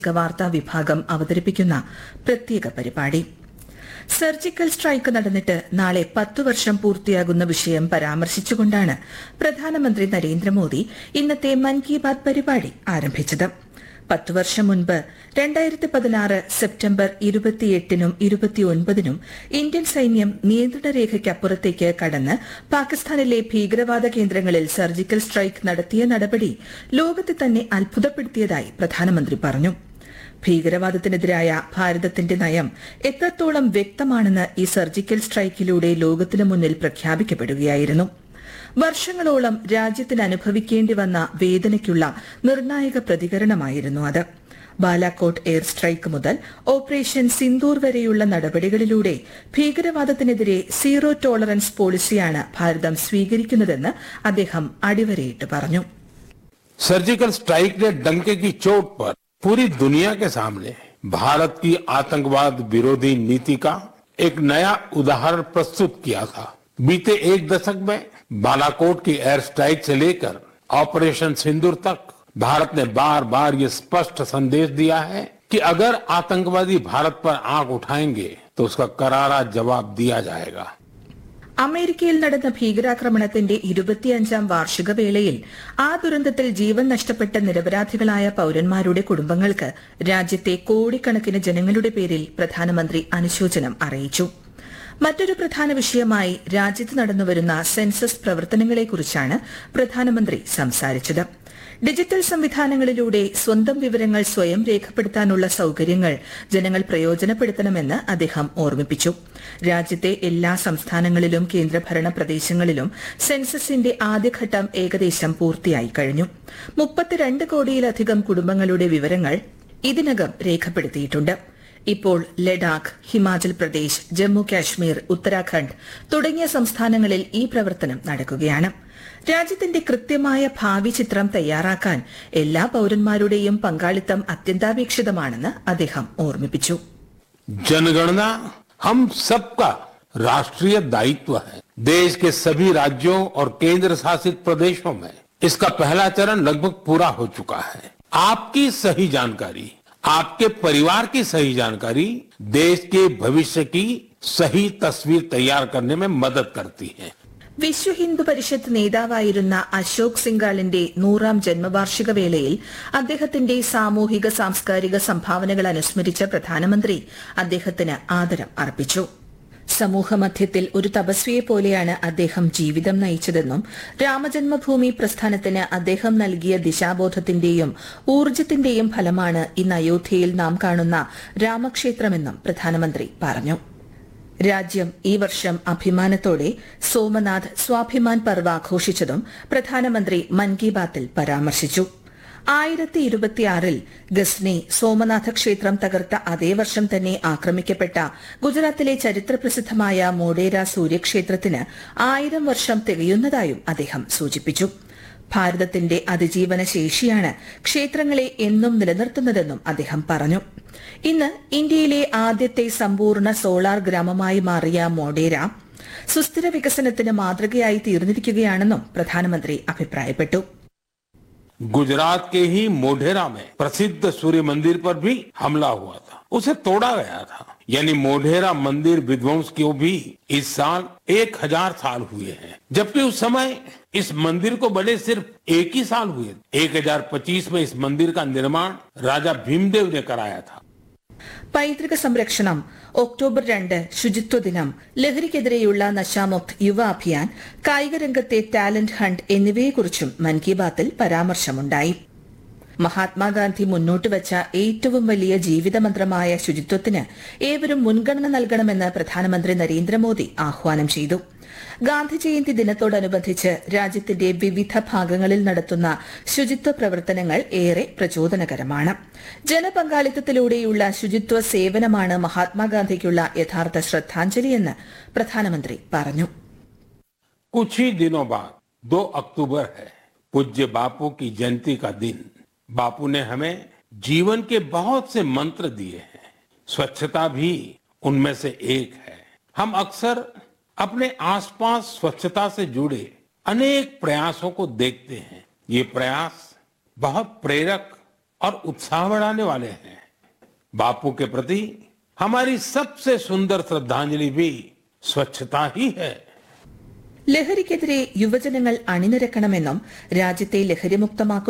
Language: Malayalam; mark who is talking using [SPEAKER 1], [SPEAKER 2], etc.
[SPEAKER 1] വാർത്താ വിഭാഗം അവതരിപ്പിക്കുന്ന പ്രത്യേക പരിപാടി സർജിക്കൽ സ്ട്രൈക്ക് നടന്നിട്ട് നാളെ പത്തു വർഷം പൂർത്തിയാകുന്ന വിഷയം പരാമർശിച്ചുകൊണ്ടാണ് പ്രധാനമന്ത്രി നരേന്ദ്രമോദി ഇന്നത്തെ മൻ കി ബാത് പരിപാടി ആരംഭിച്ചത് പത്തു വർഷം മുൻപ് രണ്ടായിരത്തി പതിനാറ് സെപ്റ്റംബർ ഇരുപത്തിയെട്ടിനും ഇരുപത്തിയൊൻപതിനും ഇന്ത്യൻ സൈന്യം നിയന്ത്രണ രേഖയ്ക്കപ്പുറത്തേക്ക് കടന്ന് പാകിസ്ഥാനിലെ ഭീകരവാദ കേന്ദ്രങ്ങളിൽ സർജിക്കൽ സ്ട്രൈക്ക് നടത്തിയ നടപടി ലോകത്തെ തന്നെ അത്ഭുതപ്പെടുത്തിയതായി പ്രധാനമന്ത്രി പറഞ്ഞു ഭീകരവാദത്തിനെതിരായ ഭാരതത്തിന്റെ നയം എത്രത്തോളം വ്യക്തമാണെന്ന് ഈ സർജിക്കൽ സ്ട്രൈക്കിലൂടെ ലോകത്തിനു മുന്നിൽ പ്രഖ്യാപിക്കപ്പെടുകയായിരുന്നു വർഷങ്ങളോളം രാജ്യത്തിന് അനുഭവിക്കേണ്ടി വന്ന വേദനയ്ക്കുള്ള നിർണായക പ്രതികരണമായിരുന്നു അത് ബാലാക്കോട്ട് എയർ സ്ട്രൈക്ക് മുതൽ ഓപ്പറേഷൻ സിന്ദൂർ വരെയുള്ള നടപടികളിലൂടെ ഭീകരവാദത്തിനെതിരെ സീറോ ടോളറൻസ് പോളിസിയാണ് ഭാരതം സ്വീകരിക്കുന്നതെന്ന് അദ്ദേഹം അടിവരയിട്ട് പറഞ്ഞു
[SPEAKER 2] सर्जिकल स्ट्राइक ने डंके की चोट पर पूरी दुनिया के सामने भारत की आतंकवाद विरोधी नीति का एक नया उदाहरण प्रस्तुत किया था बीते एक दशक में बालाकोट की एयर स्ट्राइक से लेकर ऑपरेशन सिंदूर तक भारत ने बार बार ये स्पष्ट संदेश दिया है कि अगर आतंकवादी भारत पर आंख उठाएंगे तो उसका करारा जवाब दिया जाएगा
[SPEAKER 1] അമേരിക്കയിൽ നടന്ന ഭീകരാക്രമണത്തിന്റെ ഇരുപത്തിയഞ്ചാം വാർഷിക വേളയിൽ ആ ദുരന്തത്തിൽ ജീവൻ നഷ്ടപ്പെട്ട നിരപരാധികളായ പൌരന്മാരുടെ കുടുംബങ്ങൾക്ക് രാജ്യത്തെ കോടിക്കണക്കിന് ജനങ്ങളുടെ പേരിൽ പ്രധാനമന്ത്രി അനുശോചനം അറിയിച്ചു മറ്റൊരു പ്രധാന വിഷയമായി രാജ്യത്ത് നടന്നുവരുന്ന സെൻസസ് പ്രവർത്തനങ്ങളെക്കുറിച്ചാണ് പ്രധാനമന്ത്രി സംസാരിച്ചത് ഡിജിറ്റൽ സംവിധാനങ്ങളിലൂടെ സ്വന്തം വിവരങ്ങൾ സ്വയം രേഖപ്പെടുത്താനുള്ള സൌകര്യങ്ങൾ ജനങ്ങൾ പ്രയോജനപ്പെടുത്തണമെന്ന് അദ്ദേഹം ഓർമ്മിപ്പിച്ചു രാജ്യത്തെ എല്ലാ സംസ്ഥാനങ്ങളിലും കേന്ദ്രഭരണ പ്രദേശങ്ങളിലും സെൻസസിന്റെ ആദ്യഘട്ടം ഏകദേശം പൂർത്തിയായി കഴിഞ്ഞു മുപ്പത്തിരണ്ട് കോടിയിലധികം കുടുംബങ്ങളുടെ വിവരങ്ങൾ ഇതിനകം രേഖപ്പെടുത്തിയിട്ടുണ്ട് ഇപ്പോൾ ലഡാക്ക് ഹിമാചൽ പ്രദേശ് ജമ്മു കാശ്മീർ ഉത്തരാഖണ്ഡ് തുടങ്ങിയ സംസ്ഥാനങ്ങളിൽ ഈ പ്രവർത്തനം നടക്കുകയാണ് രാജ്യത്തിന്റെ കൃത്യമായ ഭാവി ചിത്രം തയ്യാറാക്കാൻ എല്ലാ പൌരന്മാരുടെയും പങ്കാളിത്തം അത്യന്താപേക്ഷിതമാണെന്ന് അദ്ദേഹം ഓർമ്മിപ്പിച്ചു
[SPEAKER 2] जनगणना हम सबका राष्ट्रीय दायित्व है देश के सभी राज्यों और केंद्र शासित प्रदेशों में इसका पहला चरण लगभग पूरा हो चुका है आपकी सही जानकारी आपके परिवार की सही जानकारी देश के भविष्य की सही तस्वीर तैयार करने में मदद करती है
[SPEAKER 1] വിശ്വ ഹിന്ദു പരിഷത്ത് നേതാവായിരുന്ന അശോക് സിംഗാളിന്റെ നൂറാം ജന്മവാർഷിക വേളയിൽ അദ്ദേഹത്തിന്റെ സാമൂഹിക സാംസ്കാരിക സംഭാവനകൾ അനുസ്മരിച്ച പ്രധാനമന്ത്രി അദ്ദേഹത്തിന് ആദരം അർപ്പിച്ചു സമൂഹമധ്യത്തിൽ ഒരു തപസ്വിയെ പോലെയാണ് അദ്ദേഹം ജീവിതം നയിച്ചതെന്നും രാമജന്മഭൂമി പ്രസ്ഥാനത്തിന് അദ്ദേഹം നൽകിയ ദിശാബോധത്തിന്റെയും ഊർജത്തിന്റെയും ഫലമാണ് ഇന്ന് അയോധ്യയിൽ നാം കാണുന്ന രാമക്ഷേത്രമെന്നും പ്രധാനമന്ത്രി പറഞ്ഞു രാജ്യം ഈ വർഷം അഭിമാനത്തോടെ സോമനാഥ് സ്വാഭിമാൻ പർവ് ആഘോഷിച്ചതും പ്രധാനമന്ത്രി മൻ കി ബാത്തിൽ പരാമർശിച്ചു ആയിരത്തി ഇരുപത്തിയാറിൽ ഗസ്നി സോമനാഥ ക്ഷേത്രം തകർത്ത അതേ വർഷം തന്നെ ആക്രമിക്കപ്പെട്ട ഗുജറാത്തിലെ ചരിത്രപ്രസിദ്ധമായ മോഡേര സൂര്യക്ഷേത്രത്തിന് ആയിരം വർഷം തികയുന്നതായും അദ്ദേഹം സൂചിപ്പിച്ചു ഭാരതത്തിന്റെ അതിജീവന ശേഷിയാണ് ക്ഷേത്രങ്ങളെ എന്നും നിലനിർത്തുന്നതെന്നും അദ്ദേഹം പറഞ്ഞു ഇന്ന് ഇന്ത്യയിലെ ആദ്യത്തെ സമ്പൂർണ്ണ സോളാർ ഗ്രാമമായി മാറിയ മോഡേര സുസ്ഥിര വികസനത്തിന് മാതൃകയായി തീർന്നിരിക്കുകയാണെന്നും പ്രധാനമന്ത്രി അഭിപ്രായപ്പെട്ടു
[SPEAKER 2] गुजरात के ही मोढेरा में प्रसिद्ध सूर्य मंदिर पर भी हमला हुआ था उसे तोड़ा गया था यानी मोढेरा मंदिर विध्वंस को भी इस साल एक हजार साल हुए हैं जबकि उस समय इस मंदिर को बने सिर्फ एक ही साल हुए एक हजार पच्चीस में इस मंदिर का निर्माण राजा भीमदेव ने कराया था
[SPEAKER 1] പൈതൃക സംരക്ഷണം ഒക്ടോബർ രണ്ട് ശുചിത്വ ദിനം ലഹരിക്കെതിരെയുള്ള നശാമുക്ത് യുവ അഭിയാൻ കായിക രംഗത്തെ ടാലന്റ് ഹണ്ട് എന്നിവയെക്കുറിച്ചും മൻ കി ബാത്തിൽ പരാമർശമുണ്ടായി മഹാത്മാഗാന്ധി മുന്നോട്ട് വച്ച ഏറ്റവും വലിയ ജീവിതമന്ത്രമായ ശുചിത്വത്തിന് ഏവരും മുൻഗണന നൽകണമെന്ന് പ്രധാനമന്ത്രി നരേന്ദ്രമോദി ആഹ്വാനം ചെയ്തു ഗാന്ധി ജയന്തി ദിനത്തോടനുബന്ധിച്ച് രാജ്യത്തിന്റെ വിവിധ ഭാഗങ്ങളിൽ നടത്തുന്ന ശുചിത്വ പ്രവർത്തനങ്ങൾ ഏറെ പ്രചോദനകരമാണ് ജനപങ്കാളിത്തത്തിലൂടെയുള്ള ശുചിത്വ സേവനമാണ് മഹാത്മാഗാന്ധിക്കുള്ള യഥാർത്ഥ ശ്രദ്ധാഞ്ജലിയെന്ന് പ്രധാനമന്ത്രി പറഞ്ഞു
[SPEAKER 2] कुछ ही दिनों बाद 2 अक्टूबर है पूज्य बापू की जयंती का दिन बापू ने हमें जीवन के बहुत से मंत्र दिए हैं स्वच्छता भी उनमें से एक है हम अक्सर अपने आसपास स्वच्छता से जुड़े अनेक प्रयासों को देखते हैं ये प्रयास बहुत प्रेरक और उत्साह बढ़ाने वाले हैं बापू के प्रति हमारी सबसे सुंदर श्रद्धांजलि भी स्वच्छता ही है
[SPEAKER 1] ലഹരിക്കെതിരെ യുവജനങ്ങൾ അണിനിരക്കണമെന്നും രാജ്യത്തെ ലഹരിമുക്തമാക്കുന്ന